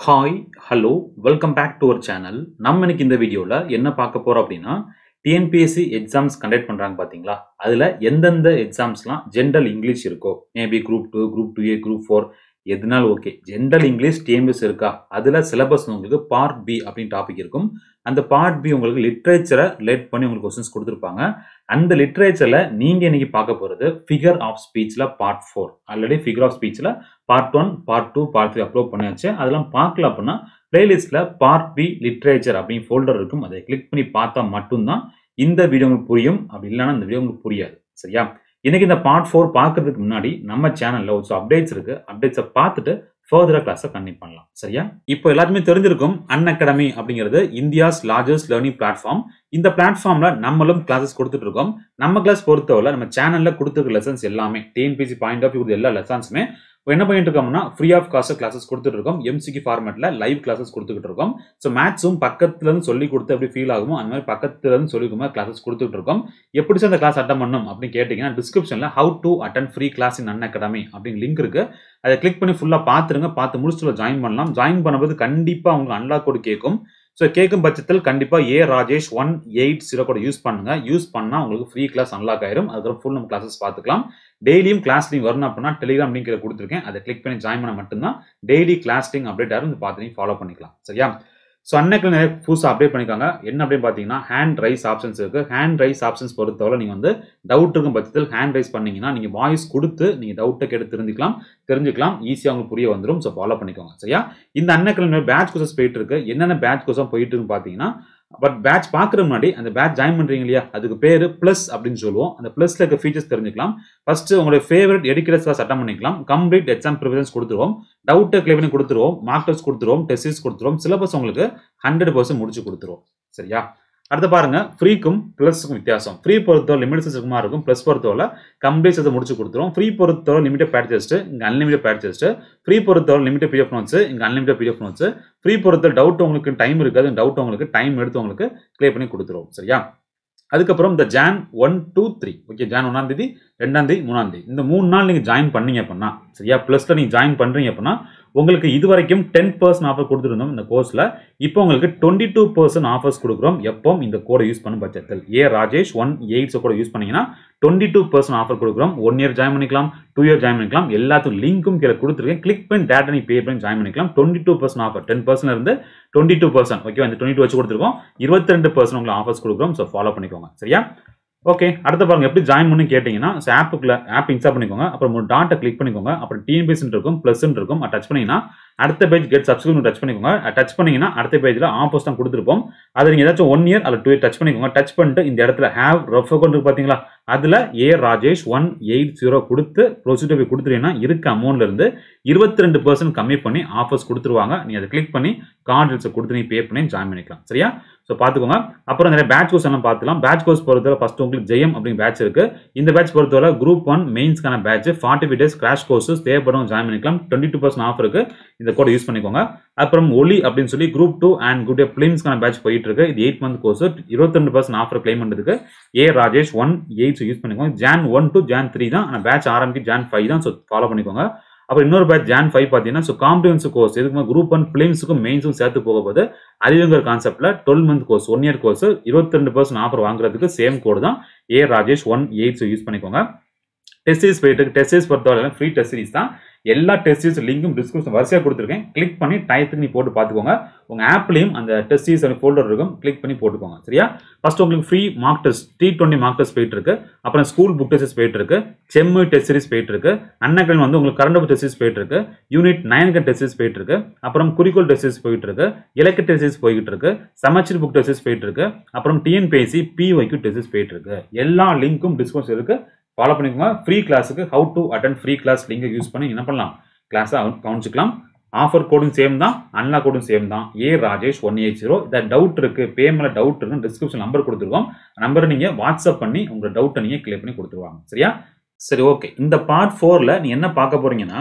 hi hello welcome back to our channel நம்ம இன்னைக்கு இந்த வீடியோவில் என்ன பார்க்க போகிறோம் அப்படின்னா டிஎன்பிஎஸ்சி எக்ஸாம்ஸ் கண்டக்ட் பண்ணுறாங்க பார்த்தீங்களா அதில் எந்தெந்த எக்ஸாம்ஸ்லாம் ஜென்ரல் இங்கிலீஷ் இருக்கோ maybe group two group two A group four எதுனாலும் ஓகே ஜென்ரல் இங்கிலீஷ் டிஎன்பிஎஸ் இருக்கா அதில் சிலபஸ் உங்களுக்கு பார்ட் பி அப்படின்னு டாபிக் இருக்கும் அந்த பார்ட் பி உங்களுக்கு லிட்ரேச்சரை ரிலேட் பண்ணி உங்களுக்கு கொஸ்டின்ஸ் கொடுத்துருப்பாங்க அந்த லிட்ரேச்சரில் நீங்கள் இன்னைக்கு பார்க்க போகிறது ஃபிகர் ஆஃப் ஸ்பீச்சில் part four already figure of ஸ்பீச்சில் part one part two part three upload பண்ணியாச்சு அதெல்லாம் பார்க்கல அப்படின்னா பிளேலிஸ்ட்டில் பார்ட் பி லிட்ரேச்சர் அப்படின்னு ஃபோல்டர் இருக்கும் அதை கிளிக் பண்ணி பார்த்தா மட்டும்தான் இந்த வீடியோ உங்களுக்கு புரியும் அப்படி இல்லைன்னா இந்த வீடியோ உங்களுக்கு புரியாது சரியா இன்னைக்கு இந்த பார்ட் ஃபோர் பார்க்கறதுக்கு முன்னாடி நம்ம சேனலில் ஒரு அப்டேட்ஸ் இருக்கு அப்டேட்ஸை பார்த்துட்டு ஃபர்தராக கிளாஸை கண்டிப்பாக பண்ணலாம் சரியா இப்போ எல்லாருமே தெரிஞ்சிருக்கும் அன் அகாடமி அப்படிங்கிறது இந்தியாஸ் லார்ஜஸ்ட் லேர்னிங் பிளாட்ஃபார்ம் இந்த பிளாட்ஃபார்ம்ல நம்மளும் கிளாஸஸ் கொடுத்துட்டு இருக்கோம் நம்ம கிளாஸ் பொறுத்தவரை நம்ம சேனல்ல கொடுத்துருக்க லெசன்ஸ் எல்லாமே டிஎன்பிசி பாயிண்ட் ஆஃப் வியூ எல்லா லெசன்ஸுமே என்ன பண்ணிட்டு இருக்கோம்னா ஃப்ரீ ஆஃப் காஸ்ட் கிளாஸஸ் கொடுத்துட்டு இருக்கோம் எம்சிக்கு ஃபார்மேட்ல லைவ் கிளாஸஸ் கொடுத்துட்டு இருக்கோம் ஸோ மேத்ஸும் பக்கத்துல இருந்து சொல்லி கொடுத்து எப்படி ஃபீல் ஆகுமோ அந்த மாதிரி பக்கத்துல இருந்து சொல்லி கொடுமா கிளாஸஸ் கொடுத்துட்டு இருக்கோம் எப்படி சார் அந்த கிளாஸ் அட்டன் பண்ணணும் அப்படின்னு கேட்டீங்கன்னா டிஸ்கிரிப்ஷன்ல how to attend free class in Unacademy அப்படின்னு லிங்க் இருக்கு அதை கிளிக் பண்ணி ஃபுல்லாக பார்த்துருங்க பார்த்து முடிச்சுட்டு ஜாயின் பண்ணலாம் ஜாயின் பண்ணும்போது கண்டிப்பாக உங்களுக்கு அன்லாக் கோடு கேட்கும் ஸோ கேட்கும் பட்சத்தில் கண்டிப்பாக A Rajesh one eight zero கூட யூஸ் பண்ணுங்க யூஸ் பண்ணால் உங்களுக்கு ஃப்ரீ கிளாஸ் அன்லாக் ஆயிரும் அதுக்கப்புறம் ஃபுல் நம்ம கிளாஸஸ் பார்த்துக்கலாம் டெய்லியும் கிளாஸ் லிங்க் வரணும் அப்படின்னா டெலிகிராம் லிங்க் கொடுத்துருக்கேன் அதை கிளிக் பண்ணி ஜாயின் பண்ண மட்டும்தான் டெய்லி கிளாஸ் லிங்க் அப்டேட் ஆகும் பார்த்து நீங்கள் ஃபாலோ பண்ணிக்கலாம் சரியா ஸோ அன்னைக்கு நிறைய புதுசாக அப்டேட் பண்ணிக்காங்க என்ன அப்படின்னு பார்த்தீங்கன்னா ஹேண்ட் ரைஸ் ஆப்ஷன்ஸ் இருக்குது ஹேண்ட் ரைஸ் ஆப்ஷன்ஸ் பொறுத்தவரை நீங்கள் வந்து டவுட் இருக்கும் பட்சத்தில் ஹேண்ட் ரைஸ் பண்ணீங்கன்னா நீங்கள் வாய்ஸ் கொடுத்து நீங்கள் டவுட்டை கேட்டு தெரிஞ்சுக்கலாம் தெரிஞ்சுக்கலாம் ஈஸியாக உங்களுக்கு புரிய வந்துடும் ஸோ ஃபாலோ பண்ணிக்கோங்க சரியா இந்த அன்னைக்கிழமை பேட்ச் கோர்சஸ் போயிட்டு இருக்கு என்னென்ன பேட்ச் கோர்ஸாக போயிட்டு இருக்குன்னு பார்த்தீங்கன்னா பட் பேட்ச் பார்க்குற முன்னாடி அந்த பேட்ச் ஜாயின் பண்ணுறீங்க இல்லையா அதுக்கு பேர் ப்ளஸ் அப்படின்னு சொல்லுவோம் அந்த ப்ளஸில் இருக்க ஃபீச்சர்ஸ் தெரிஞ்சுக்கலாம் ஃபர்ஸ்ட் உங்களுடைய ஃபேவரட் எடுக்கிறஸ் கிளாஸ் அட்டன் பண்ணிக்கலாம் கம்ப்ளீட் எக்ஸாம் ப்ரிஃபரன்ஸ் கொடுத்துருவோம் டவுட்டை கிளியர் பண்ணி கொடுத்துருவோம் மார்க் டெஸ்ட் கொடுத்துருவோம் டெஸ்ட் கொடுத்துருவோம் சிலபஸ் உங்களுக்கு ஹண்ட்ரட் பர்சன்ட் முடிச்சு கொடுத்துருவோம் சரியா அடுத்து பாருங்க ஃப்ரீக்கும் ப்ளஸுக்கும் வித்தியாசம் ஃப்ரீ பொறுத்தவரை லிமிடேஷன்ஸ் இருக்குமா இருக்கும் ப்ளஸ் பொறுத்தவரை கம்ப்ளீட் அதை முடிச்சு கொடுத்துரும் ஃப்ரீ பொறுத்தவரை லிமிடெட் பேட் டெஸ்ட் இங்கே அன்லிமிடெட் பேட் டெஸ்ட் ஃப்ரீ பொறுத்தவரை லிமிடெட் பிடிஎஃப் நோட்ஸ் இங்கே அன்லிமிடெட் பிடிஎஃப் நோட்ஸ் ஃப்ரீ பொறுத்தவரை டவுட் உங்களுக்கு டைம் இருக்காது டவுட் உங்களுக்கு டைம் எடுத்து உங்களுக்கு கிளியர் பண்ணி கொடுத்துருவோம் சரியா அதுக்கப்புறம் இந்த Jan one two three okay Jan ஒன்றாம் தேதி ரெண்டாம் தேதி மூணாம் தேதி இந்த மூணு நாள் நீங்கள் ஜாயின் பண்ணீங்க அப்படின்னா சரியா ப்ளஸில் நீங்கள் ஜாயின் பண்ணுறீங்க அப்படின்னா உங்களுக்கு இது வரைக்கும் டென் பர்சன்ட் ஆஃபர் கொடுத்துருந்தோம் இந்த கோர்ஸில் இப்போ உங்களுக்கு டுவெண்ட்டி டூ பர்சன்ட் ஆஃபர்ஸ் கொடுக்குறோம் எப்போ இந்த கோடை யூஸ் பண்ணும் பட்சத்தில் ஏ ராஜேஷ் ஒன் எயிட்ஸ் கூட யூஸ் பண்ணீங்கன்னா டுவெண்ட்டி டூ பர்சன்ட் ஆஃபர் கொடுக்குறோம் ஒன் இயர் ஜாயின் பண்ணிக்கலாம் டூ இயர் ஜாயின் பண்ணிக்கலாம் எல்லாத்துக்கும் லிங்க்கும் கீழே கொடுத்துருக்கேன் கிளிக் பண்ணி டேட்டா நீ பே பண்ணி ஜாயின் பண்ணிக்கலாம் twenty two percent offer ten percent இருந்து டுவெண்ட்டி டூ பர்சன்ட் ஓகே அந்த டுவெண்ட்டி டூ வச்சு கொடுத்துருக்கோம் இருபத்தி ரெண்டு பர்சன்ட் உங்களுக்கு ஆஃபர்ஸ் கொடுக்குறோம் ஸோ ஃபாலோ பண்ணிக்கோங்க சரியா ஓகே அடுத்து பாருங்க எப்படி ஜாயின் பண்ணி கேட்டிங்கன்னா ஸோ ஆப்புக்குள்ள ஆப் இன்ஸ்டால் பண்ணிக்கோங்க அப்புறம் ஒரு டாட்டை கிளிக் பண்ணிக்கோங்க அப்புறம் டிஎன்பிஎஸ் இருக்கும் ப்ளஸ் இருக்கும் டச் பண்ணிங்கன்னா அடுத்த பேஜ் கெட் சப்ஸ்கிரிப்ஷன் டச் பண்ணிக்கோங்க டச் பண்ணீங்கன்னா அடுத்த பேஜில் ஆப்போஸ் தான் கொடுத்துருப்போம் அதை நீங்கள் ஏதாச்சும் ஒன் இயர் அல்ல டூ இயர் டச் பண்ணிக்கோங்க டச் பண்ணிட்டு இந்த இடத்துல ஹேவ் ரஃப் அக்கௌண்ட் இருக்கு பார்த்தீங்களா அதில் A Rajesh one eight zero கொடுத்து ப்ரொசீஜர் போய் கொடுத்துட்டீங்கன்னா இருக்க அமௌண்ட்ல இருந்து இருபத்தி ரெண்டு பர்சன்ட் கம்மி பண்ணி ஆஃபர்ஸ் கொடுத்துருவாங்க நீங்கள் அதை கிளிக் பண்ணி கார்டு கொடுத்து நீ பே பண்ணி ஜாயின் பண்ணிக்கலாம் சரியா ஸோ பார்த்துக்கோங்க அப்புறம் நிறைய பேட்ச் கோர்ஸ் எல்லாம் பார்த்துக்கலாம் பேட்ச் கோர்ஸ் பொறுத்தவரை ஃபர்ஸ்ட் உங்களுக்கு ஜெயம் அப்படிங்கிற பேட்ச் இருக்கு இந்த பேட்ச் பொறுத்தவரை குரூப் ஒன் மெயின்ஸ்க்கான batch forty five days crash courses தேவைப்படும் ஜாயின் பண்ணிக்கலாம் டுவெண்ட்டி டூ பர்சன்ட் ஆஃபர் இருக்கு இந்த கோட் யூஸ் பண்ணிக்கோங்க அப்புறம் ஒலி அப்படின்னு சொல்லி குரூப் டூ அண்ட் குரூப் டே பிலிம்ஸ்க்கான பேட்ச் போயிட்டு இருக்கு இது எயிட் மந்த் கோர்ஸ் இருபத்தி ரெண்டு பர்சன்ட் ஆஃபர் கிளைம் பண்ணுறதுக்கு A Rajesh one eight use பண்ணிக்கோங்க Jan one to Jan three தான் ஆனால் பேட்ச் ஆரம்பிக்கு ஜான் ஃபைவ் தான் ஸோ ஃபாலோ பண்ணிக்கோங்க அப்புறம் இன்னொரு பேட்ச் ஜான் ஃபைவ் பார்த்தீங்கன்னா ஸோ காம்ப்ரிஹென்சிவ் கோர்ஸ் இதுக்கு குரூப் ஒன் பிலிம்ஸுக்கும் மெயின்ஸும் சேர்த்து போகும்போது அறிவுங்கிற கான்செப்ட்ல twelve month course one year course இருபத்தி ரெண்டு பர்சன்ட் ஆஃபர் வாங்குறதுக்கு சேம் கோடு தான் A Rajesh one eight use பண்ணிக்கோங்க டெஸ்ட் சீரிஸ் போயிட்டு இருக்கு டெஸ்ட் சீரிஸ் பொறுத்தவரை ஃப்ரீ டெஸ்ட் சீரிஸ் தான் எல்லா டெஸ்ட் சீரிஸ் லிங்கும் டிஸ்கிரிப்ஷன் வரிசையாக கொடுத்துருக்கேன் கிளிக் பண்ணி டயத்துக்கு நீ போட்டு பார்த்துக்கோங்க உங்கள் ஆப்லையும் அந்த டெஸ்ட் சீரிஸ் ஃபோல்டர் இருக்கும் கிளிக் பண்ணி போட்டுக்கோங்க சரியா ஃபர்ஸ்ட் உங்களுக்கு free mark test T twenty mark test போயிட்டு இருக்கு அப்புறம் ஸ்கூல் புக் டெஸ்ட் போயிட்டு இருக்கு செம்மு டெஸ்ட் சீரிஸ் போயிட்டு இருக்கு அன்னக்கிழமை வந்து உங்களுக்கு கரண்ட் புக் டெஸ்ட் போயிட்டு இருக்கு யூனிட் நைனுக்கு டெஸ்ட் சீரிஸ் போயிட்டு இருக்கு அப்புறம் குறிக்கோள் டெஸ்ட் சீரிஸ் போயிட்டு இருக்கு இலக்கு டெஸ்ட் சீரிஸ் போயிட்டு இருக்கு சமச்சீர் புக் டெஸ்ட் போயிட்டு இருக்கு அப்புறம் டிஎன்பிஎஸ்சி பிஒய்க்கு டெஸ்ட் போயிட்டு இருக்கு எல்லா லிங்க்கும் டிஸ்கவுண்ட்ஸ் இருக்கு ஃபாலோ பண்ணிக்கோங்க ஃப்ரீ கிளாஸுக்கு how to attend free class லிங்கை யூஸ் பண்ணி என்ன பண்ணலாம் கிளாஸை கவனிச்சிக்கலாம் ஆஃபர் கோடும் சேம் தான் அன்லா கோடும் சேம் தான் A Rajesh one eight zero இதை டவுட் இருக்கு பேமெண்ட்ல டவுட் இருக்குன்னு டிஸ்கிரிப்ஷன் நம்பர் கொடுத்துருக்கோம் நம்பரை நீங்க வாட்ஸ்அப் பண்ணி உங்க டவுட்டை நீங்க கிளியர் பண்ணி கொடுத்துருவாங்க சரியா சரி ஓகே இந்த பார்ட் ஃபோர்ல நீ என்ன பார்க்க போறீங்கன்னா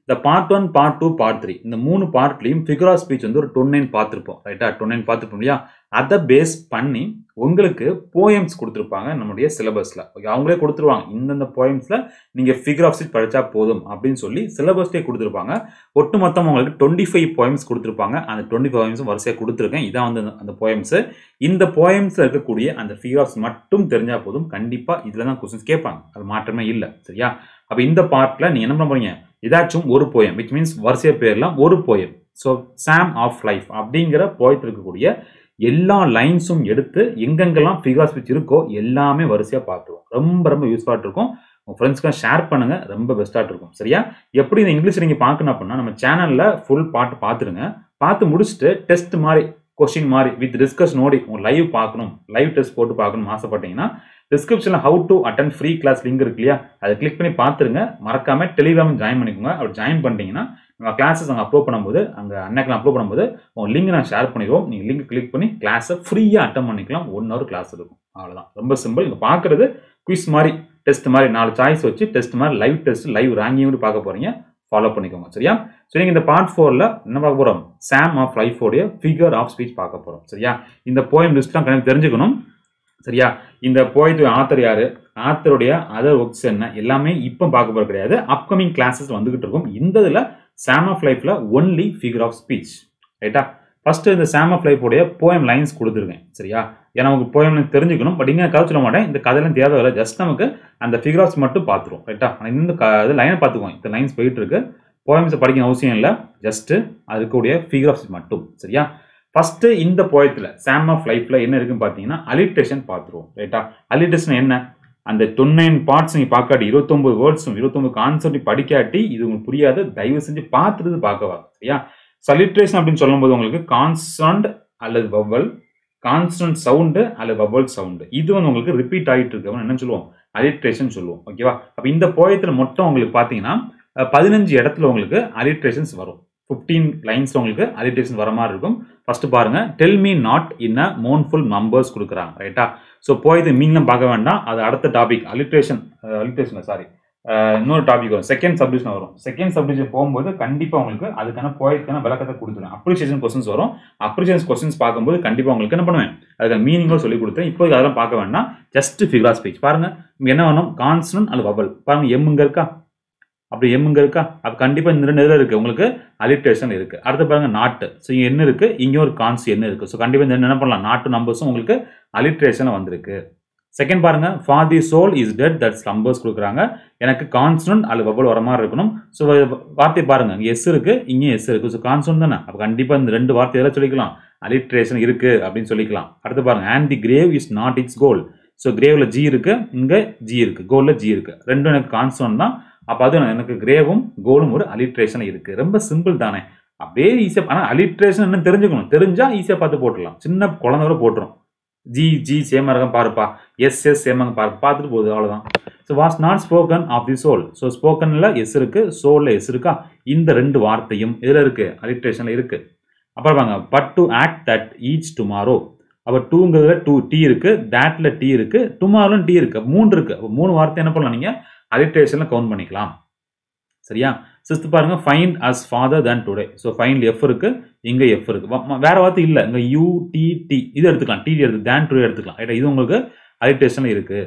இந்த part one part two part three இந்த மூணு பார்ட்லையும் ஃபிகர் ஆஃப் ஸ்பீச் வந்து ஒரு டொன்னைன் பார்த்துருப்போம் ரைட்டா டொன்னைன் பார்த்துருப்போம் இல்லையா அதை பேஸ் பண்ணி உங்களுக்கு போயம்ஸ் கொடுத்துருப்பாங்க நம்மளுடைய சிலபஸில் ஓகே அவங்களே கொடுத்துருவாங்க இந்தந்த போயம்ஸில் நீங்கள் ஃபிகர் ஆஃப் ஸ்பீச் படித்தா போதும் அப்படின்னு சொல்லி சிலபஸ்லேயே கொடுத்துருப்பாங்க ஒட்டு மொத்தம் உங்களுக்கு டுவெண்ட்டி ஃபைவ் போயம்ஸ் கொடுத்துருப்பாங்க அந்த டுவெண்ட்டி ஃபைவ் போயம்ஸும் வரிசையாக கொடுத்துருக்கேன் இதான் வந்து அந்த போயம்ஸு இந்த போயம்ஸில் இருக்கக்கூடிய அந்த ஃபிகர் ஆஃப்ஸ் மட்டும் தெரிஞ்சால் போதும் கண்டிப்பாக இதில் தான் கொஸ்டின்ஸ் கேட்பாங்க அது மாற்றமே இல்லை சரியா அப்போ இந்த பார்ட்டில் நீங்கள் என்ன பண்ண போறீங்க ஏதாச்சும் ஒரு போயம் விச் மீன்ஸ் வரிசை பேர்லாம் ஒரு poem so psalm of life அப்படிங்கிற போயத்தில் இருக்கக்கூடிய எல்லா லைன்ஸும் எடுத்து எங்கெங்கெல்லாம் ஃபிகர் ஸ்பீச் இருக்கோ எல்லாமே வரிசையாக பார்த்துருவோம் ரொம்ப ரொம்ப யூஸ்ஃபுல்லாக இருக்கும் உங்கள் ஃப்ரெண்ட்ஸ்க்கு ஷேர் பண்ணுங்கள் ரொம்ப பெஸ்ட்டாக இருக்கும் சரியா எப்படி இந்த இங்கிலீஷ் நீங்கள் பார்க்கணும் அப்படின்னா நம்ம சேனலில் ஃபுல் பாட்டு பார்த்துருங்க பார்த்து முடிச்சுட்டு டெஸ்ட் மாதிரி கொஸ்டின் மாதிரி வித் டிஸ்கஷன் ஓடி உங்கள் லைவ் பார்க்கணும் லைவ் டெஸ்ட் போட்டு பார்க்கணும்னு ஆசைப்பட்டீங்கன்னா டிஸ்கிரிப்ஷனில் how to attend free class link இருக்கு இல்லையா அதை கிளிக் பண்ணி பார்த்துருங்க மறக்காம டெலிகிராம் ஜாயின் பண்ணிக்கோங்க அப்படி ஜாயின் பண்ணிட்டீங்கன்னா நம்ம கிளாஸஸ் அங்கே அப்லோட் பண்ணும்போது அங்கே அன்னைக்கு அப்லோட் பண்ணும்போது உங்கள் லிங்க் நான் ஷேர் பண்ணிடுவோம் நீங்கள் லிங்க் கிளிக் பண்ணி கிளாஸை ஃப்ரீயாக அட்டன் பண்ணிக்கலாம் ஒன் ஹவர் கிளாஸ் இருக்கும் அவ்வளோதான் ரொம்ப சிம்பிள் இங்கே பார்க்குறது குவிஸ் மாதிரி டெஸ்ட் மாதிரி நாலு சாய்ஸ் வச்சு டெஸ்ட் மாதிரி லைவ் டெஸ்ட் லைவ் ரேங்கிங் பார்க்க போகிறீங்க ஃபாலோ பண்ணிக்கோங்க சரியா ஸோ நீங்கள் இந்த பார்ட் ஃபோரில் என்ன பார்க்க போகிறோம் சாம் ஆஃப் லைஃபோடைய ஃபிகர் ஆஃப் ஸ்பீச் பார்க்க போகிறோம் சரியா இந்த போயம் லிஸ்ட்லாம் கண்டிப்பாக தெரிஞ்சுக்கணும் சரியா இந்த போயத்துடைய ஆத்தர் யாரு ஆத்தருடைய அதர் ஒர்க்ஸ் என்ன எல்லாமே இப்போ பார்க்க போகிறது கிடையாது அப்கமிங் கிளாஸஸ் வந்துகிட்டு இருக்கும் இந்த இதில் சாம் ஆஃப் லைஃப்ல ஒன்லி ஃபிகர் ஆஃப் ஸ்பீச் ரைட்டா ஃபர்ஸ்ட் இந்த சாம் ஆஃப் லைஃபோடைய போயம் லைன்ஸ் கொடுத்துருக்கேன் சரியா ஏன்னா நமக்கு போயம் தெரிஞ்சுக்கணும் பட் இங்கே கதை சொல்ல மாட்டேன் இந்த கதையெல்லாம் தேவை இல்லை ஜஸ்ட் நமக்கு அந்த ஃபிகர் ஆஃப்ஸ் மட்டும் பார்த்துருவோம் ரைட்டா ஆனால் இந்த க இது லைனை பார்த்துக்குவோம் இந்த லைன்ஸ் போயிட்டு இருக்கு போயம்ஸை படிக்கணும் அவசியம் இல்லை ஜஸ்ட்டு அது இருக்கக்கூடிய ஃபிகர் ஆஃப்ஸ் மட்டும் சரியா ஃபர்ஸ்ட் இந்த போயத்தில் சாம் ஆஃப் லைஃப்ல என்ன இருக்குன்னு பார்த்தீங்கன்னா அலிட்டேஷன் பார்த்துருவோம் ரைட்டா அலிட்டேஷன் என்ன அந்த தொண்ணூறு பார்ட்ஸ் நீங்கள் பார்க்காட்டி இருபத்தொம்பது வேர்ட்ஸும் இருபத்தொம்பது கான்செப்ட் படிக்காட்டி இது உங்களுக்கு புரியாது தயவு செஞ்சு பார்த்துட்டு பார்க்கவா சரியா சலிட்ரேஷன் அப்படின்னு சொல்லும்போது உங்களுக்கு கான்ஸ்டன்ட் அல்லது வவ்வல் கான்ஸ்டன்ட் சவுண்டு அல்லது வவ்வல் சவுண்டு இது வந்து உங்களுக்கு ரிப்பீட் ஆகிட்டு இருக்கு என்ன சொல்லுவோம் அலிட்ரேஷன் சொல்லுவோம் ஓகேவா அப்போ இந்த போயத்தில் மொத்தம் உங்களுக்கு பார்த்தீங்கன்னா பதினஞ்சு இடத்துல உங்களுக்கு அலிட்ரேஷன்ஸ் வரும் ஃபிஃப்டீன் லைன்ஸ் உங்களுக்கு அலிட்டேஷன் வர மாதிரி இருக்கும் ஃபர்ஸ்ட் பாருங்க tell me not in a mournful numbers கொடுக்குறாங்க ரைட்டா ஸோ போயது மீன்லாம் பார்க்க வேண்டாம் அது அடுத்த டாபிக் அலிட்ரேஷன் அலிட்ரேஷன் சாரி இன்னொரு டாபிக் வரும் செகண்ட் சப்டிஷன் வரும் செகண்ட் சப்டிஷன் போகும்போது கண்டிப்பாக உங்களுக்கு அதுக்கான போயத்துக்கான விளக்கத்தை கொடுத்துருவேன் அப்ரிசியேஷன் கொஸ்டின்ஸ் வரும் அப்ரிசியேஷன் கொஸ்டின்ஸ் பார்க்கும்போது கண்டிப்பாக உங்களுக்கு என்ன பண்ணுவேன் அதுக்கான மீனிங்கும் சொல்லி கொடுத்தேன் இப்போ அதெல்லாம் பார்க்க வேண்டாம் ஜஸ்ட் ஃபிகர் ஸ்பீச் பாருங்க இங்கே என்ன வேணும் கான்ஸ்டன்ட் அல்லது வபல் பாருங்க எம்முங்க இருக்கா அப்படி எம்முங்க இருக்கா அப்போ கண்டிப்பாக இந்த ரெண்டு இதில் இருக்குது உங்களுக்கு அலிட்ரேஷன் இருக்குது அடுத்து பாருங்க நாட்டு ஸோ இங்கே என்ன இருக்குது இங்கே ஒரு கான்ஸ் என்ன இருக்குது ஸோ கண்டிப்பாக இந்த என்ன பண்ணலாம் நாட்டு நம்பர்ஸும் உங்களுக்கு அலிட்ரேஷனில் வந்திருக்கு செகண்ட் பாருங்க for the soul is dead that's numbers கொடுக்குறாங்க எனக்கு கான்ஸ்டன்ட் அல்லது வபல் வர மாதிரி இருக்கணும் ஸோ வார்த்தை பாருங்க இங்கே எஸ் இருக்கு இங்கே எஸ் இருக்கு ஸோ கான்ஸ்டன்ட் தானே அப்போ கண்டிப்பாக இந்த ரெண்டு வார்த்தை எல்லாம் சொல்லிக்கலாம் அலிட்ரேஷன் இருக்கு அப்படின்னு சொல்லிக்கலாம் அடுத்து பாருங்க and the grave is not its goal so கிரேவில் ஜி இருக்கு இங்கே ஜி இருக்கு கோலில் ஜி இருக்கு ரெண்டும் எனக்கு கான்ஸ்டன்ட் தான் அப்போ அது எனக்கு கிரேவும் கோலும் ஒரு அலிட்ரேஷன் இருக்கு ரொம்ப சிம்பிள் தானே அப்படியே ஈஸியாக ஆனால் அலிட்ரேஷன் என்ன தெரிஞ்சுக்கணும் தெரிஞ்சா ஈஸியாக பார்த்து போட்டுடலாம் சின்ன குழந்தை கூட போட்டுரும் ஜி ஜி சேமாக இருக்க பாருப்பா எஸ் எஸ் சேமாக பாரு பார்த்துட்டு போகுது அவ்வளோதான் so was not spoken of the soul so ஸ்போக்கனில் எஸ் இருக்கு சோலில் எஸ் இருக்கா இந்த ரெண்டு வார்த்தையும் இதில் இருக்கு அலிட்ரேஷனில் இருக்கு அப்புறம் வாங்க but to act that each tomorrow அப்போ டூங்கிறதுல டூ டீ இருக்கு தேட்ல டீ இருக்கு டுமாரோலும் டீ இருக்கு மூணு இருக்கு அப்போ மூணு வார்த்தை என்ன பண்ணலாம் நீங்கள் அலிட்ரேஷனில் கவுண்ட் பண்ணிக்கலாம் சரியா சிக்ஸ்த் பாருங்க find us farther than today so find F இருக்கு இங்க எஃப் இருக்கு வேற வார்த்தை இல்லை இங்க யூ டி டி இது எடுத்துக்கலாம் டி எடுத்து தேன் டுடே எடுத்துக்கலாம் ரைட்டா இது உங்களுக்கு அலிட்டேஷன்ல இருக்கு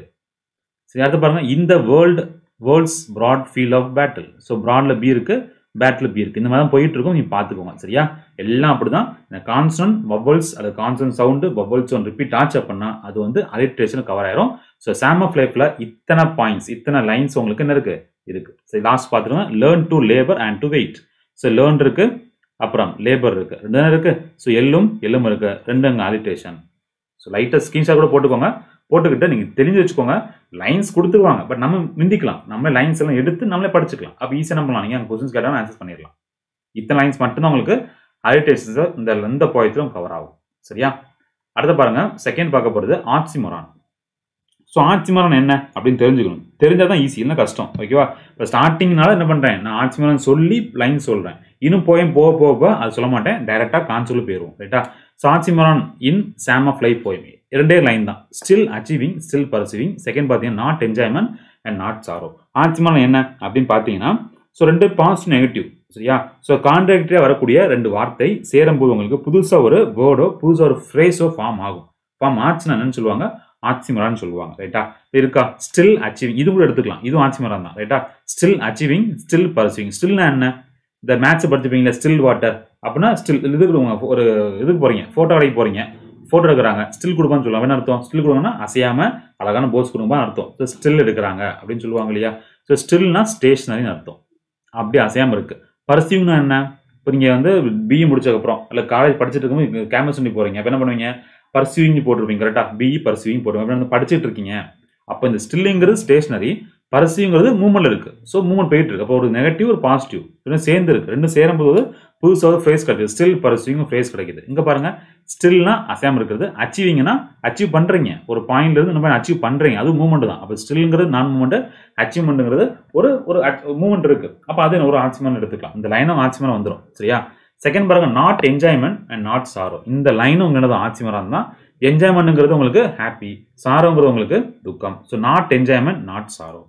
சரி அடுத்து பாருங்க இந்த world world's broad field of battle so ப்ராட்ல பி இருக்கு பேட்டில் பி இருக்கு இந்த மாதிரி தான் போயிட்டு இருக்கும் நீங்க பார்த்துக்கோங்க சரியா எல்லாம் அப்படிதான் இந்த கான்சன் பபுள்ஸ் அது கான்சன் சவுண்டு பபுள்ஸ் ஒன் ரிப்பீட் ஆச்சு அப்படின்னா அது வந்து அலிட்ரேஷன் கவர் ஆயிரும் ஸோ சாம் ஆஃப் லைஃப்ல இத்தனை பாயிண்ட்ஸ் இத்தனை லைன்ஸ் உங்களுக்கு என்ன இருக்கு இருக்கு சரி லாஸ்ட் பார்த்துருங்க learn to labour and to wait so learn இருக்கு அப்புறம் லேபர் இருக்கு ரெண்டு இருக்கு ஸோ எல்லும் எல்லும் இருக்கு ரெண்டு அங்கே அலிட்டேஷன் ஸோ லைட்டாக ஸ்கிரீன்ஷாட் கூட போட்டுக்கோங்க போட்டுக்கிட்டு நீங்கள் தெரிஞ்சு வச்சுக்கோங்க லைன்ஸ் கொடுத்துருவாங்க பட் நம்ம மிந்திக்கலாம் நம்ம லைன்ஸ் எல்லாம் எடுத்து நம்மளே படிச்சுக்கலாம் அப்போ ஈஸியாக என்ன பண்ணலாம் நீங்கள் அங்கே கொஸ்டின்ஸ் கேட்டாலும் ஆன்சர் பண்ணிடலாம் இத்தனை லைன்ஸ் மட்டும்தான் உங்களுக்கு அலிட்டேஷன்ஸ் இந்த எந்த போயத்திலும் கவர் ஆகும் சரியா அடுத்த பாருங்க செகண்ட் பார்க்க போகிறது ஆட்சிமரான் ஸோ ஆட்சிமரன் என்ன அப்படின்னு தெரிஞ்சுக்கணும் தெரிஞ்சால் தான் ஈஸி இல்லை கஷ்டம் ஓகேவா இப்போ ஸ்டார்டிங்னால என்ன பண்ணுறேன் நான் ஆட்சிமரன் சொல்லி லைன் சொல்கிறேன் இன்னும் போயும் போக போக போக அது சொல்ல மாட்டேன் டைரெக்டாக கான்சோல் போயிடுவோம் ரைட்டா ஸோ ஆட்சிமரன் இன் சாம் ஆஃப் லைஃப் போயும் இரண்டே லைன் தான் still achieving still pursuing second பார்த்தீங்கன்னா not enjoyment and not sorrow ஆட்சிமரன் என்ன அப்படின்னு பார்த்தீங்கன்னா ஸோ ரெண்டு பாசிட்டிவ் நெகட்டிவ் சரியா ஸோ கான்ட்ராக்டரியாக வரக்கூடிய ரெண்டு வார்த்தை சேரும்போது உங்களுக்கு புதுசாக ஒரு வேர்டோ புதுசாக ஒரு ஃப்ரேஸோ ஃபார்ம் ஆகும் ஃபார்ம் ஆச்சுன்னா என்னன்னு சொல்லுவாங்க ஆட்சிமரான்னு சொல்லுவாங்க ரைட்டா இருக்கா ஸ்டில் அச்சீவிங் இது கூட எடுத்துக்கலாம் இதுவும் ஆட்சிமரம் தான் ரைட்டா ஸ்டில் அச்சீவிங் ஸ்டில் பர்சீவிங் ஸ்டில்னா என்ன இந்த மேட்ச் படிச்சுப்பீங்களா ஸ்டில் வாட்டர் அப்படின்னா ஸ்டில் இதுக்கு உங்க ஒரு இதுக்கு போறீங்க ஃபோட்டோ அடைக்க போறீங்க ஃபோட்டோ எடுக்கிறாங்க ஸ்டில் கொடுப்பான்னு சொல்லுவாங்க என்ன அர்த்தம் ஸ்டில் கொடுங்கன்னா அசையாம அழகான போஸ் கொடுப்பான்னு அர்த்தம் ஸோ ஸ்டில் எடுக்கிறாங்க அப்படின்னு சொல்லுவாங்க இல்லையா ஸோ ஸ்டில்னா ஸ்டேஷனரின்னு அர்த்தம் அப்படி அசையாம இருக்கு பர்சீவ்னா என்ன இப்போ நீங்கள் வந்து பிஇ முடிச்சதுக்கப்புறம் இல்லை காலேஜ் படிச்சுட்டு இருக்கும்போது கேம்பஸ் பண்ணி போறீங்க அப்போ என்ன பண்ணுவீங்க பர்சீவிங் போட்டிருப்பீங்க கரெக்டாக பிஇ பர்சீவிங் போட்டுருவீங்க வந்து படிச்சுட்டு இருக்கீங்க அப்போ இந்த ஸ்டில்லுங்கிறது ஸ்டேஷனரி பர்சீவ்ங்கிறது மூவ்மெண்ட் இருக்கு ஸோ மூவ்மெண்ட் போயிட்டு இருக்கு அப்போ ஒரு நெகட்டிவ் ஒரு பாசிட்டிவ் ரெண்டும் சேர்ந்து இருக்கு ரெண்டும் சேரும்போது புதுசாக ஒரு ஃப்ரேஸ் கிடைக்குது ஸ்டில் பர்சீவிங் ஃப்ரேஸ் கிடைக்குது இங்கே பாருங்க ஸ்டில்னா அசையாம இருக்கிறது அச்சீவிங்னா அச்சீவ் பண்றீங்க ஒரு பாயிண்ட்ல இருந்து நம்ம அச்சீவ் பண்றீங்க அது மூவ்மெண்ட் தான் அப்போ ஸ்டில்ங்கிறது நான் மூவ்மெண்ட் அச்சீவ்மெண்ட்ங்கிறது ஒரு ஒரு மூவ்மெண்ட் இருக்கு அப்போ அது ஒரு ஆட்சிமன் எடுத்துக்கலாம் இந்த லைனும் ஆட்சிமரம் வந்துடும் சரியா செகண்ட் பாருங்க not enjoyment and not sorrow இந்த லைனும் உங்களது ஆட்சிமரம் தான் என்ஜாய்மெண்ட்ங்கிறது உங்களுக்கு ஹாப்பி சாரோங்கிறது உங்களுக்கு துக்கம் so not enjoyment not sorrow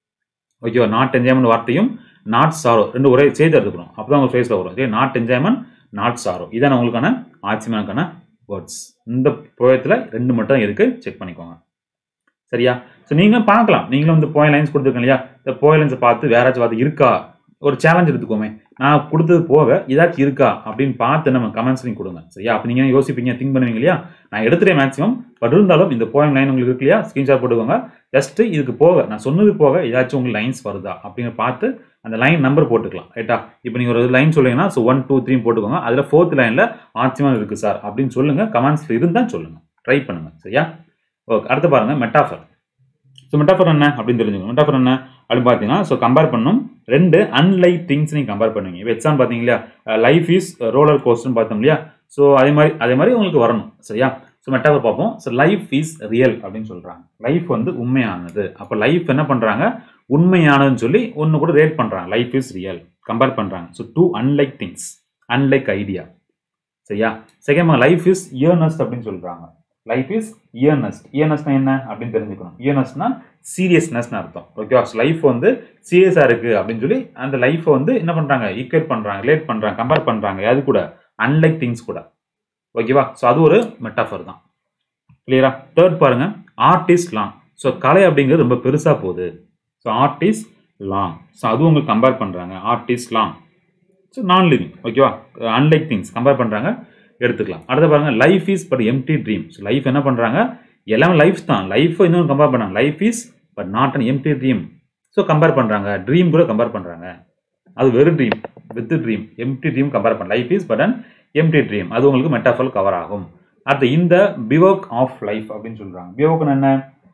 ஓகேவா நாட் என்ஜாய்மெண்ட் வார்த்தையும் நாட் சாரோ ரெண்டு ஒரே சேர்த்து எடுத்துக்கணும் அப்போ தான் உங்கள் ஃபேஸில் வரும் சரி நாட் என்ஜாய்மெண்ட் நாட் சாரோ இதான் உங்களுக்கான ஆட்சிமனுக்கான வேர்ட்ஸ் இந்த புயத்தில் ரெண்டு மட்டும் இருக்கு செக் பண்ணிக்கோங்க சரியா ஸோ நீங்களும் பார்க்கலாம் நீங்களும் வந்து போய் லைன்ஸ் கொடுத்துருக்கீங்க இல்லையா இந்த போய் லைன்ஸை பார்த்து வேறாச்சும் வார்த்தை இருக்கா ஒரு சேலஞ்ச் எடுத்துக்கோமே நான் கொடுத்தது போக ஏதாச்சும் இருக்கா அப்படின்னு பார்த்து நம்ம கமெண்ட்ஸ்லையும் கொடுங்க சரியா அப்போ நீங்கள் யோசிப்பீங்க திங்க் பண்ணுவீங்க இல்லையா நான் எடுத்துட்டேன் மேக்ஸிமம் பட் இருந்தாலும் இந்த போயம் லைன் உங்களுக்கு இருக்கு இல்லையா ஸ்க்ரீன்ஷாட் போட்டுக்கோங்க ஜஸ்ட் இதுக்கு போக நான் சொன்னது போக ஏதாச்சும் உங்களுக்கு லைன்ஸ் வருதா அப்படின்னு பார்த்து அந்த லைன் நம்பர் போட்டுக்கலாம் ரைட்டா இப்போ நீங்கள் ஒரு லைன் சொல்லுங்கன்னா ஸோ ஒன் டூ த்ரீ போட்டுக்கோங்க அதில் ஃபோர்த் லைனில் ஆச்சரியமாக இருக்குது சார் அப்படின்னு சொல்லுங்க கமெண்ட்ஸில் இருந்தால் சொல்லுங்கள் ட்ரை பண்ணுங்க சரியா ஓகே அடுத்து பாருங்க மெட்டாஃபர் ஸோ மெட்டாஃபர் என்ன அப்படின்னு தெரிஞ்சுக்கணும் மெட்டாஃபர் என்ன அப்படின்னு பார்த்தீங்கன்னா ஸோ கம்பேர் பண்ணும் ரெண்டு அன்லைக் திங்ஸ் நீங்கள் கம்பேர் பண்ணுவீங்க இப்போ எக்ஸாம் பார்த்தீங்க இல்லையா லைஃப் இஸ் ரோலர் கோஸ்ட்னு பார்த்தோம் இல்லையா ஸோ அதே மாதிரி அதே மாதிரி உங்களுக்கு வரணும் சரியா ஸோ மெட்டாஃபர் பார்ப்போம் ஸோ லைஃப் இஸ் ரியல் அப்படின்னு சொல்கிறாங்க லைஃப் வந்து உண்மையானது அப்போ லைஃப் என்ன பண்ணுறாங்க உண்மையானதுன்னு சொல்லி ஒன்று கூட ரேட் பண்ணுறாங்க லைஃப் இஸ் ரியல் கம்பேர் பண்ணுறாங்க so two unlike things unlike idea சரியா செகண்ட் லைஃப் இஸ் இயர்னஸ்ட் அப்படின்னு சொல்கிறாங்க லைஃப் இஸ் இயர்னஸ்ட் இயர்னஸ்னா என்ன அப்படின்னு தெரிஞ்சுக்கணும் இயர்னஸ்னா சீரியஸ்னஸ்னு அர்த்தம் ஓகேவா லைஃப் வந்து சீரியஸாக இருக்குது அப்படின்னு சொல்லி அந்த லைஃப்பை வந்து என்ன பண்ணுறாங்க ஈக்குவேட் பண்ணுறாங்க ரிலேட் பண்ணுறாங்க கம்பேர் பண்ணுறாங்க அது கூட அன்லைக் திங்ஸ் கூட ஓகேவா ஸோ அது ஒரு மெட்டாஃபர் தான் கிளியரா தேர்ட் பாருங்க ஆர்டிஸ்ட் லாங் ஸோ கலை அப்படிங்கிறது ரொம்ப பெருசாக போகுது ஸோ ஆர்டிஸ்ட் லாங் ஸோ அதுவும் உங்களுக்கு கம்பேர் பண்ணுறாங்க ஆர்டிஸ்ட் லாங் ஸோ நான் லிவிங் ஓகேவா அன்லைக் திங்ஸ் கம்பேர் பண்ணுறாங்க எடுத்துக்கலாம் அடுத்து பாருங்க life is but empty dream so life என்ன பண்ணுறாங்க எல்லாமே லைஃப் தான் லைஃப்பை இன்னும் கம்பேர் பண்ணாங்க life is but not an empty dream so compare பண்ணுறாங்க ட்ரீம் கூட கம்பேர் பண்ணுறாங்க அது வெறும் dream with dream empty dream compare பண்ண life is but an empty dream அது உங்களுக்கு மெட்டாஃபல் கவர் ஆகும் அடுத்து இந்த பிவோக் ஆஃப் லைஃப் அப்படின்னு சொல்கிறாங்க பிவோக்னு என்ன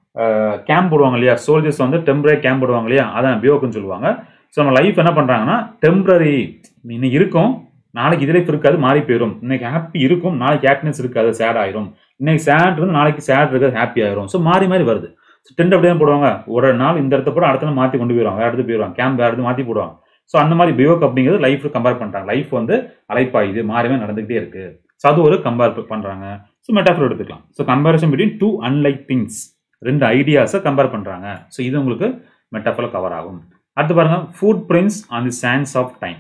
கேம்ப் போடுவாங்க இல்லையா சோல்ஜர்ஸ் வந்து டெம்பரரி கேம்ப் போடுவாங்க இல்லையா அதான் பிவோக்னு சொல்லுவாங்க ஸோ நம்ம லைஃப் என்ன பண்ணுறாங்கன்னா டெம்பரரி இன்னைக்கு இருக்கும் நாளைக்கு இதில் இருக்காது மாறி போயிடும் இன்னைக்கு ஹாப்பி இருக்கும் நாளைக்கு ஹாப்பினஸ் இருக்காது சேட் ஆயிரும் இன்னைக்கு சேட் இருந்து நாளைக்கு சேட் இருக்காது ஹாப்பி ஆயிரும் ஸோ மாறி மாறி வருது ஸோ டென்ட் அப்படியே போடுவாங்க ஒரு நாள் இந்த இடத்த போட அடுத்த நாள் மாற்றி கொண்டு போயிடுவாங்க வேறு இடத்து போயிடுவாங்க கேம்ப் வேறு இடத்து மாற்றி போடுவாங்க ஸோ அந்த மாதிரி பிவோக் அப்படிங்கிறது லைஃப் கம்பேர் பண்ணுறாங்க லைஃப் வந்து அலைப்பாயுது மாறிமே நடந்துகிட்டே இருக்கு ஸோ அது ஒரு கம்பேர் பண்ணுறாங்க ஸோ மெட்டாஃபர் எடுத்துக்கலாம் so comparison between two unlike things ரெண்டு ஐடியாஸை கம்பேர் பண்ணுறாங்க ஸோ இது உங்களுக்கு மெட்டாஃபரில் கவர் ஆகும் அடுத்து பாருங்க footprints on the sands of time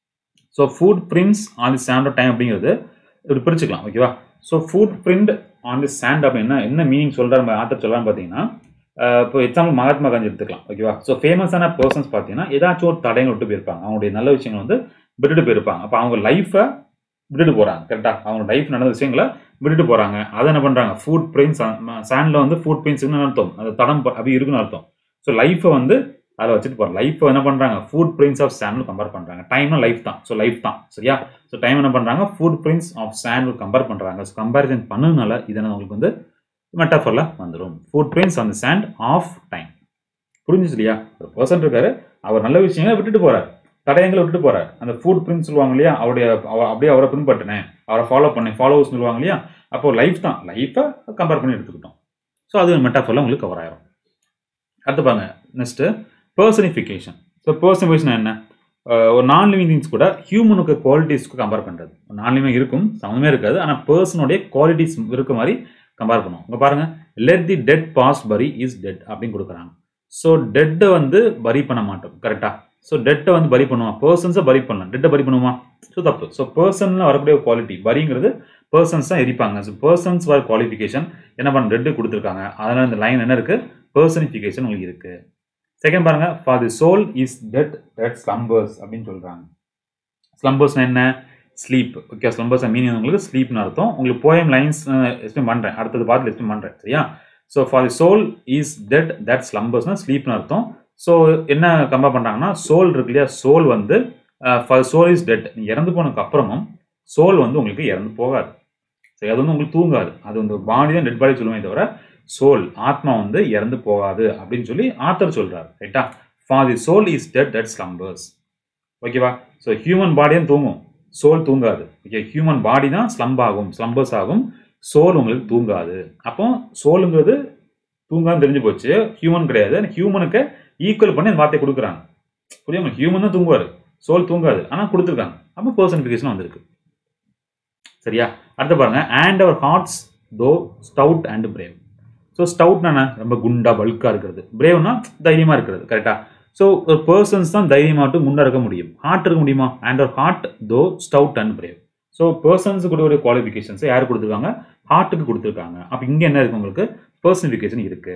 so footprints on the sand of time அப்படிங்கிறது இப்படி பிரிச்சுக்கலாம் ஓகேவா so footprint on the sand அப்படின்னா என்ன மீனிங் சொல்கிறார் ஆத்தர் சொல்கிறான்னு பார்த்தீங்கன்னா இப்போ எக்ஸாம்பிள் மகாத்மா காந்தி எடுத்துக்கலாம் ஓகேவா ஸோ ஃபேமஸான பர்சன்ஸ் பார்த்தீங்கன்னா ஏதாச்சும் ஒரு தடயங்கள் விட்டு போயிருப்பாங்க அவங்களுடைய நல்ல விஷயங்கள் வந்து விட்டுட்டு போயிருப்பாங்க அப்போ அவங்க லைஃப்பை விட்டுட்டு போகிறாங்க கரெக்டாக அவங்க லைஃப் நடந்த விஷயங்களை விட்டுட்டு போகிறாங்க அதை என்ன பண்ணுறாங்க ஃபுட் பிரிண்ட்ஸ் சாண்டில் வந்து ஃபுட் பிரிண்ட்ஸ்னு அர்த்தம் அது தடம் அப்படி இருக்குன்னு அர்த்தம் ஸோ லைஃப்பை வந்து அதை வச்சுட்டு போகிற லைஃப் என்ன பண்ணுறாங்க footprints of sand compare பண்ணுறாங்க டைம்னா லைஃப் தான் ஸோ லைஃப் தான் சரியா ஸோ டைம் என்ன பண்ணுறாங்க footprints of sand compare பண்ணுறாங்க ஸோ கம்பேரிசன் பண்ணதுனால இதை உங்களுக்கு வந்து மெட்டாஃபரில் வந்துடும் footprints on the sand of time புரிஞ்சுச்சு இல்லையா ஒரு பர்சன் இருக்காரு அவர் நல்ல விஷயங்களை விட்டுட்டு போறாரு தடயங்களை விட்டுட்டு போறாரு அந்த ஃபுட் பிரிண்ட் சொல்லுவாங்க இல்லையா அவருடைய அப்படியே அவரை பின்பற்றினேன் அவரை ஃபாலோ பண்ணேன் ஃபாலோவர்ஸ் சொல்லுவாங்க இல்லையா அப்போ லைஃப் தான் லைஃப்பை கம்பேர் பண்ணி எடுத்துக்கிட்டோம் ஸோ அது மெட்டாஃபரில் உங்களுக்கு கவர் ஆயிரும் அடுத்து பாருங்க நெக்ஸ்ட்டு பர்சனிஃபிகேஷன் ஸோ பர்சனிஃபிகேஷன் என்ன ஒரு நான் லிவிங் திங்ஸ் கூட ஹியூமனுக்கு குவாலிட்டிஸ்க்கு கம்பேர் பண்ணுறது நான் லிவிங் இருக்கும் சம்மந்தமே இருக்காது ஆனால் பர்சனுடைய குவாலிட்டிஸ் இருக்க மாதிரி கம்பேர் பண்ணுவோம் இங்கே பாருங்க let the dead past bury is dead அப்படின்னு கொடுக்குறாங்க ஸோ டெட்டை வந்து பரி பண்ண மாட்டோம் கரெக்டாக ஸோ டெட்டை வந்து பரி பண்ணுவான் பர்சன்ஸை பரி பண்ணலாம் டெட்டை பரி பண்ணுவான் ஸோ தப்பு ஸோ பர்சனில் வரக்கூடிய குவாலிட்டி பரிங்கிறது பர்சன்ஸ் தான் எரிப்பாங்க ஸோ பர்சன்ஸ் வர குவாலிஃபிகேஷன் என்ன பண்ண டெட்டு கொடுத்துருக்காங்க அதனால் இந்த லைன் என்ன இருக்குது பர்சனிஃபிகேஷன் உங்களுக்கு இருக்குது செகண்ட் பாருங்க for the soul is dead dead slumbers அப்படின்னு சொல்கிறாங்க ஸ்லம்பர்ஸ்னா என்ன ஸ்லீப் ஓகே ஸ்லம்பர்ஸ் மீனிங் உங்களுக்கு ஸ்லீப்னு அர்த்தம் உங்களுக்கு போயம் லைன்ஸ் எக்ஸ்பிளைன் பண்ணுறேன் அடுத்தது பார்த்து எக்ஸ்பிளைன் பண்ணுறேன் சரியா so for the soul is dead that ஸ்லம்பர்ஸ்னா ஸ்லீப்னு அர்த்தம் ஸோ என்ன கம்பேர் பண்ணுறாங்கன்னா சோல் இருக்கு இல்லையா சோல் வந்து ஃபார் சோல் இஸ் டெட் இறந்து போனதுக்கு அப்புறமும் சோல் வந்து உங்களுக்கு இறந்து போகாது சரி அது வந்து உங்களுக்கு தூங்காது அது வந்து பாடி தான் டெட் பாடி சொல்லுவேன் தவிர சோல் ஆத்மா வந்து இறந்து போகாது அப்படின்னு சொல்லி ஆத்தர் சொல்றாரு ரைட்டா for the soul is dead dead slumbers ஓகேவா ஸோ ஹியூமன் பாடியும் தூங்கும் சோல் தூங்காது ஓகே ஹியூமன் பாடி தான் ஸ்லம்ப் ஆகும் ஸ்லம்பர்ஸ் ஆகும் சோல் உங்களுக்கு தூங்காது அப்போ சோலுங்கிறது தூங்கான்னு தெரிஞ்சு போச்சு ஹியூமன் கிடையாது ஹியூமனுக்கு ஈக்குவல் பண்ணி அந்த வார்த்தையை கொடுக்குறாங்க புரியுங்க ஹியூமன் தான் தூங்குவார் சோல் தூங்காது ஆனால் கொடுத்துருக்காங்க அப்போ பர்சனிஃபிகேஷன் வந்திருக்கு சரியா அடுத்து பாருங்க and our hearts though stout and brave so ஸ்டவுட்னா ரொம்ப குண்டா பல்காக இருக்கிறது பிரேவ்னா தைரியமாக இருக்கிறது கரெக்டாக ஸோ ஒரு பர்சன்ஸ் தான் தைரியமாட்டு முன்னே இருக்க முடியும் ஹார்ட் இருக்க முடியுமா and our heart though stout and brave so persons கூட ஒரு குவாலிஃபிகேஷன்ஸ் யார் கொடுத்துருக்காங்க ஹார்ட்டுக்கு கொடுத்துருக்காங்க அப்போ இங்கே என்ன இருக்கு உங்களுக்கு பர்சனிஃபிகேஷன் இருக்கு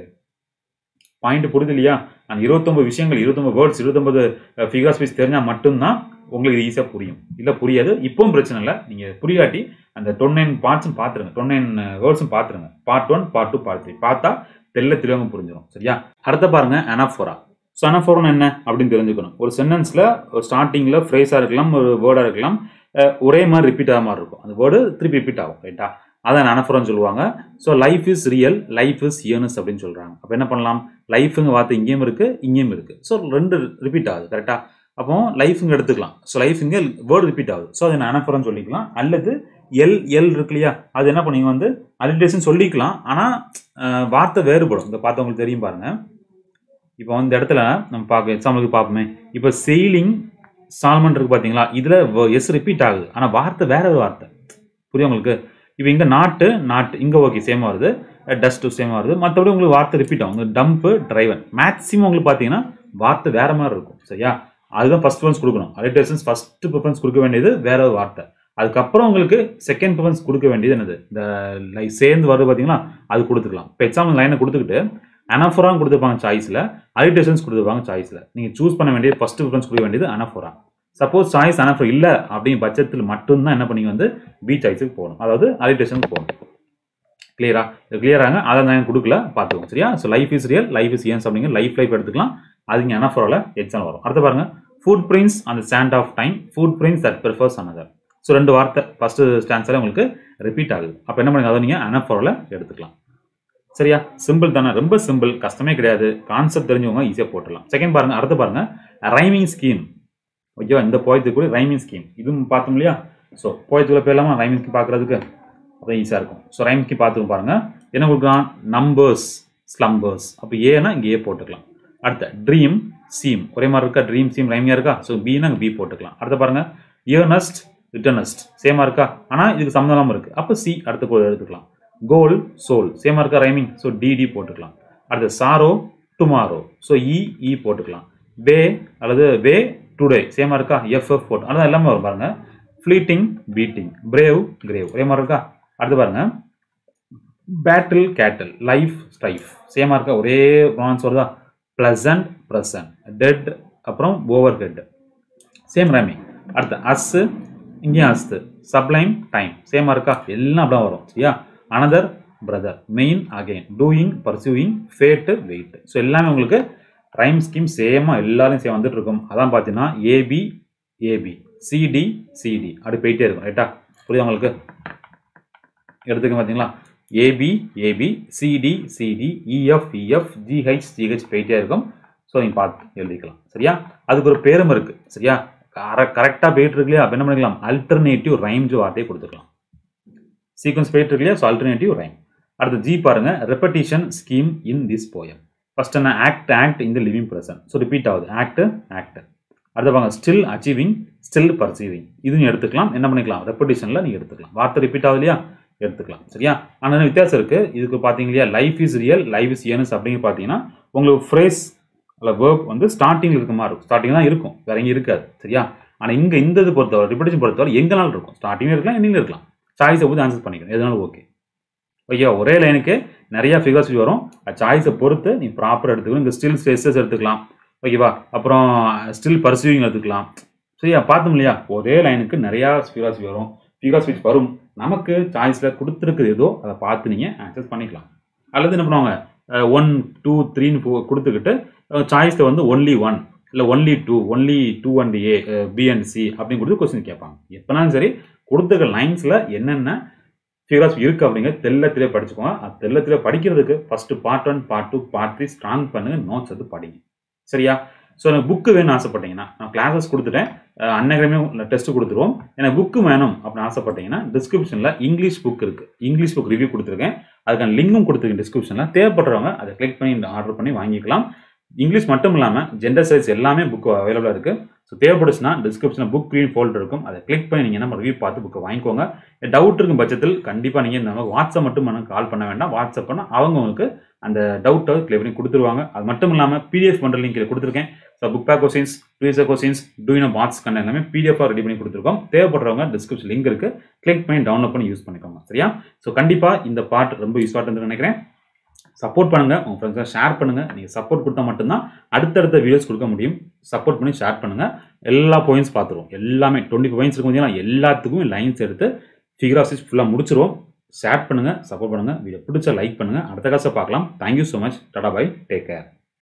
பாயிண்ட் புரியுது இல்லையா அந்த இருபத்தொம்பது விஷயங்கள் இருபத்தொம்பது வேர்ட்ஸ் இருபத்தொம்பது ஃபிகர்ஸ் பீஸ் தெரிஞ்சால் மட்டும்தான் உங்களுக்கு இது ஈஸியாக புரியும் இல்லை புரியாது இப்பவும் பிரச்சனை இல்லை நீங்கள் புரியாட்டி அந்த டொன் நைன் பார்ட்ஸும் பார்த்துருங்க டொன் நைன் வேர்ட்ஸும் பார்த்துருங்க part one part two part three பார்த்தா தெல்ல தெளிவாக புரிஞ்சிடும் சரியா அடுத்த பாருங்க அனாஃபோரா ஸோ அனாஃபோரா என்ன அப்படின்னு தெரிஞ்சுக்கணும் ஒரு சென்டென்ஸில் ஒரு ஸ்டார்டிங்கில் ஃப்ரேஸாக இருக்கலாம் ஒரு வேர்டாக இருக்கலாம் ஒரே மாதிரி ரிப்பீட் ஆகிற மாதிரி இருக்கும் அந்த வேர்டு திருப்பி ரிப்பீட் ஆகும் ரைட்டா அதான் அனஃபரம்னு சொல்லுவாங்க so life is real life is earnest அப்படின்னு சொல்கிறாங்க அப்போ என்ன பண்ணலாம் லைஃபுங்க வார்த்தை இங்கேயும் இருக்குது இங்கேயும் இருக்குது ஸோ ரெண்டு ரிப்பீட் ஆகுது கரெக்டாக அப்போ லைஃபுங்க எடுத்துக்கலாம் ஸோ லைஃப் இங்கே வேர்டு ரிப்பீட் ஆகுது ஸோ அதை அனஃபரம் சொல்லிக்கலாம் அல்லது எல் எல் இருக்கு இல்லையா அது என்ன பண்ணீங்க வந்து அலிட்டேஷன் சொல்லிக்கலாம் ஆனால் வார்த்தை வேறுபடும் இந்த பார்த்தவங்களுக்கு தெரியும் பாருங்க இப்போ இந்த இடத்துல நம்ம பார்க்க எக்ஸாம்பிளுக்கு பார்ப்போமே இப்போ செயிலிங் சால்மன் இருக்கு பார்த்தீங்களா இதில் எஸ் ரிப்பீட் ஆகுது ஆனால் வார்த்தை வேற ஒரு வார்த்தை புரியும் உங்களுக்கு இப்போ இங்கே நாட்டு நாட்டு இங்கே ஓகே சேம் வருது டஸ்ட்டு சேம் வருது மற்றபடி உங்களுக்கு வார்த்தை ரிப்பீட் ஆகும் டம்ப்பு டிரைவன் மேக்ஸிமம் உங்களுக்கு பார்த்தீங்கன்னா வார்த்தை வேற மாதிரி இருக்கும் சரியா அதுதான் ஃபர்ஸ்ட் ப்ரிஃபரன்ஸ் கொடுக்கணும் அலிட்டேஷன்ஸ் ஃபர்ஸ்ட் ப்ரிஃபரன்ஸ் கொடுக்க வேண்டியது வேற ஒரு வார்த்தை அதுக்கப்புறம் உங்களுக்கு செகண்ட் ப்ரிஃபரன்ஸ் கொடுக்க வேண்டியது என்னது இந்த லைக் சேர்ந்து வருது பார்த்தீங்களா அது கொடுத்துக்கலாம் இப்போ எக்ஸாம்பிள் லைனை கொடுத்துக்கிட்டு அனஃபோரான் கொடுத்துருப்பாங்க சாய்ஸில் அலிட்டேஷன்ஸ் கொடுத்துருப்பாங்க சாய்ஸில் நீங்கள் சூஸ் பண்ண வேண்டியது ஃபர்ஸ்ட் ப்ரிஃபரன்ஸ் கொடுக்க வேண்டியது அனஃபோரா சப்போஸ் சாய்ஸ் அனஃபர் இல்லை அப்படிங்கிற பட்சத்தில் மட்டும்தான் என்ன பண்ணி வந்து பி சாய்ஸுக்கு போகணும் அதாவது அலிட்டேஷனுக்கு போகணும் கிளியரா இது கிளியராங்க அதை நான் கொடுக்கல பார்த்துக்கோங்க சரியா so life is real life is earnest அப்படிங்க லைஃப் லைஃப் எடுத்துக்கலாம் அது இங்கே அனஃபோரில் எக்ஸாம் வரும் அடுத்து பாருங்க ஃபுட் பிரிண்ட்ஸ் அந்த stand of time footprints that prefers another so ரெண்டு வார்த்தை ஃபர்ஸ்ட் ஸ்டான்ஸில் உங்களுக்கு ரிப்பீட் ஆகுது அப்போ என்ன பண்ணுங்க அதை நீங்கள் அனஃபோரில் எடுத்துக்கலாம் சரியா சிம்பிள் தானே ரொம்ப சிம்பிள் கஷ்டமே கிடையாது கான்செப்ட் தெரிஞ்சவங்க ஈஸியாக போட்டுடலாம் செகண்ட் பாருங்க அடுத்து பாருங்க ரைமிங் ஸ்கீம் ஓகேவா இந்த போயத்துக்கு கூட ரைமிங் ஸ்கீம் இதுவும் பார்த்தோம் இல்லையா ஸோ போயத்துக்குள்ள போயிடலாமா ரைமிங் ஸ்கீம் பார்க்குறதுக்கு அதான் ஈஸியாக இருக்கும் ஸோ ரைமிங் ஸ்கீம் பார்த்துக்கு பாருங்க என்ன கொடுக்குறான் நம்பர்ஸ் ஸ்லம்பர்ஸ் அப்போ ஏன்னா இங்கே ஏ போட்டுக்கலாம் அடுத்த ட்ரீம் சீம் ஒரே மாதிரி இருக்கா ட்ரீம் சீம் ரைமியாக இருக்கா ஸோ பின்னா பி போட்டுக்கலாம் அடுத்து பாருங்க இயர்னஸ்ட் ரிட்டர்னஸ்ட் சேமாக இருக்கா ஆனால் இதுக்கு சம்மந்தம் இருக்குது அப்போ சி அடுத்த கோல் எடுத்துக்கலாம் கோல் சோல் சேமாக இருக்கா ரைமிங் ஸோ டிடி போட்டுக்கலாம் அடுத்து sorrow tomorrow so E E போட்டுக்கலாம் வே அல்லது வே டுடே சேமாக இருக்கா எஃப்எஃப் போட்டு அதான் எல்லாமே வரும் பாருங்க ஃப்ளீட்டிங் பீட்டிங் பிரேவ் கிரேவ் ஒரே மாதிரி இருக்கா அடுத்து பாருங்க பேட்டில் கேட்டில் லைஃப் ஸ்ட்ரைஃப் சேமாக இருக்கா ஒரே ப்ரான்ஸ் வருதா ப்ளசன்ட் ப்ரெசன்ட் டெட் அப்புறம் ஓவர் ஹெட் சேம் ரைமிங் அடுத்து அஸ்ஸு இங்கேயும் அஸ்து சப்ளைம் டைம் சேமாக இருக்கா எல்லாம் அப்படியே வரும் சரியா another brother main again doing pursuing fate wait so எல்லாமே உங்களுக்கு ரைம் ஸ்கீம் சேமாக எல்லாரும் சேம் வந்துட்டு இருக்கும் அதான் பார்த்தீங்கன்னா ஏபி ஏபி சிடி சிடி அப்படி போயிட்டே இருக்கும் ரைட்டா புரியுது உங்களுக்கு எடுத்துக்க பார்த்தீங்களா A B A B C D C D E F E F G H G H போயிட்டே இருக்கும் ஸோ நீங்கள் பார்த்து எழுதிக்கலாம் சரியா அதுக்கு ஒரு பேரும் இருக்குது சரியா கரெக்டாக போயிட்டு இருக்கு இல்லையா அப்போ என்ன பண்ணிக்கலாம் அல்டர்னேட்டிவ் ரைம்ஸ் வார்த்தையை கொடுத்துக்கலாம் சீக்வன்ஸ் போயிட்டு இருக்கு இல்லையா ஸோ அல்டர்னேட்டிவ் ரைம் அடுத்து ஜி பாருங்க repetition scheme in this poem first என்ன ஆக்ட் ஆக்ட் இந்த லிவிங் பர்சன் ஸோ ரிப்பீட் ஆகுது ஆக்ட் ஆக்ட் அடுத்து பாருங்க ஸ்டில் அச்சீவிங் ஸ்டில் பர்சீவிங் இதுவும் எடுத்துக்கலாம் என்ன பண்ணிக்கலாம் ரெப்படிஷனில் நீங்கள் எடுத்துக்கலாம் வார்த்தை ரிப்பீட் ஆகுது இல்லையா எடுத்துக்கலாம் சரியா ஆனால் வித்தியாசம் இருக்குது இதுக்கு பார்த்தீங்க இல்லையா life is real life is earnest அப்படிங்க பார்த்தீங்கன்னா உங்களுக்கு ஃப்ரேஸ் அதில் வேர்ப் வந்து ஸ்டார்டிங்கில் இருக்க மாதிரி இருக்கும் ஸ்டார்டிங் தான் இருக்கும் வேற எங்கேயும் இருக்காது சரியா ஆனால் இங்கே இந்த இது பொறுத்தவரை ரிப்படிஷன் பொறுத்தவரை எங்கனாலும் இருக்கும் ஸ்டார்டிங்கும் இருக்கலாம் எண்ணிலும் இருக்கலாம் சாய்ஸை பற்றி ஆன்சர் பண்ணிக்கணும் எதனாலும் ஓகே ஓகே ஒரே லைனுக்கு நிறையா ஃபிகர்ஸ் வரும் சாய்ஸை பொறுத்து நீ ப்ராப்பர் எடுத்துக்கணும் இங்கே ஸ்டில் ஸ்ட்ரெஸ்ஸஸ் எடுத்துக்கலாம் ஓகேவா அப்புறம் ஸ்டில் பர்சூவிங் எடுத்துக்கலாம் சரியா பார்த்தோம் இல்லையா ஒரே லைனுக்கு நிறையா ஃபிகர்ஸ் வரும் ஃபிகர்ஸ் விச் வரும் நமக்கு சாய்ஸில் கொடுத்துருக்குது ஏதோ அதை பார்த்து நீங்கள் ஆக்சஸ் பண்ணிக்கலாம் அல்லது என்ன பண்ணுவாங்க ஒன் டூ த்ரீன்னு கொடுத்துக்கிட்டு சாய்ஸில் வந்து ஒன்லி ஒன் இல்லை only two only two and A B and C அப்படின்னு கொடுத்து கொஸ்டின் கேட்பாங்க எப்போனாலும் சரி கொடுத்துருக்க லைன்ஸில் என்னென்ன ஃபிகர்ஸ் இருக்குது அப்படிங்கிற தெல்லத்திலே படிச்சுக்கோங்க அது தெல்லத்திலே படிக்கிறதுக்கு first part one part two part three strong பண்ணுங்க நோட்ஸ் எடுத்து படிங்க சரியா ஸோ எனக்கு புக்கு வேணும்னு ஆசைப்பட்டீங்கன்னா நான் கிளாஸஸ் கொடுத்துட்டேன் அன்னகிரமே டெஸ்ட் கொடுத்துருவோம் எனக்கு புக்கு வேணும் அப்படின்னு ஆசைப்பட்டீங்கன்னா டிஸ்கிரிப்ஷனில் இங்கிலீஷ் புக் இருக்குது இங்கிலீஷ் புக் ரிவ்யூ கொடுத்துருக்கேன் அதுக்கான லிங்கும் கொடுத்துருக்கேன் டிஸ்கிரிப்ஷனில் தேவைப்படுறவங்க அதை கிளிக் பண்ணி ஆர்டர் பண்ணி வாங்கிக்கலாம் இங்கிலீஷ் மட்டும் இல்லாமல் ஜெண்டர் சைஸ் எல்லாமே புக் அவைலபிளாக இருக்குது ஸோ தேவைப்படுச்சுன்னா டிஸ்கிரிப்ஷனில் புக் க்ரீன் ஃபோல்டர் இருக்கும் அதை கிளிக் பண்ணி நீங்கள் நம்ம ரிவ்யூ பார்த்து புக்கை வாங்கிக்கோங்க டவுட் இருக்கும் பட்சத்தில் கண்டிப்பாக நீங்கள் நம்ம வாட்ஸ்அப் மட்டும் பண்ண கால் பண்ண வேண்டாம் வாட்ஸ்அப் பண்ணால் அவங்க உங்களுக்கு அந்த டவுட்டை கிளியர் பண்ணி கொடுத்துருவாங்க அது மட்டும் இல்லாமல் பிடிஎஃப் பண்ணுற லிங்க் கொடுத்துருக்கேன் so book back questions previous questions டூயின பாக்ஸ் கண்ட எல்லாமே பிடிஎஃபாக ரெடி பண்ணி கொடுத்துருக்கோம் தேவைப்படுறவங்க டிஸ்கிரிப்ஷன் லிங்க் இருக்குது கிளிக் பண்ணி டவுன்லோட் பண்ணி யூஸ் பண்ணிக்கோங்க சரியா ஸோ கண்டிப்பாக இந்த பார்ட் ரொம்ப யூஸ்ஃபாக இருந்து நினைக்கிறேன் சப்போர்ட் பண்ணுங்கள் உங்கள் ஃப்ரெண்ட்ஸாக ஷேர் பண்ணுங்கள் நீங்கள் சப்போர்ட் கொடுத்தா மட்டும்தான் அடுத்தடுத்த வீடியோஸ் கொடுக்க முடியும் சப்போர்ட் பண்ணி ஷேர் பண்ணுங்கள் எல்லா பாயிண்ட்ஸ் பார்த்துருவோம் எல்லாமே டுவெண்ட்டி பாயிண்ட்ஸ் இருக்கும் பார்த்தீங்கன்னா எல்லாத்துக்கும் லைன்ஸ் எடுத்து ஃபிகர் ஆஃப் ஃபுல்லாக முடிச்சிருவோம் ஷேர் பண்ணுங்கள் சப்போர்ட் பண்ணுங்கள் வீடியோ பிடிச்ச லைக் பண்ணுங்கள் அடுத்த காசை பார்க்கலாம் thank you so much tata bye take care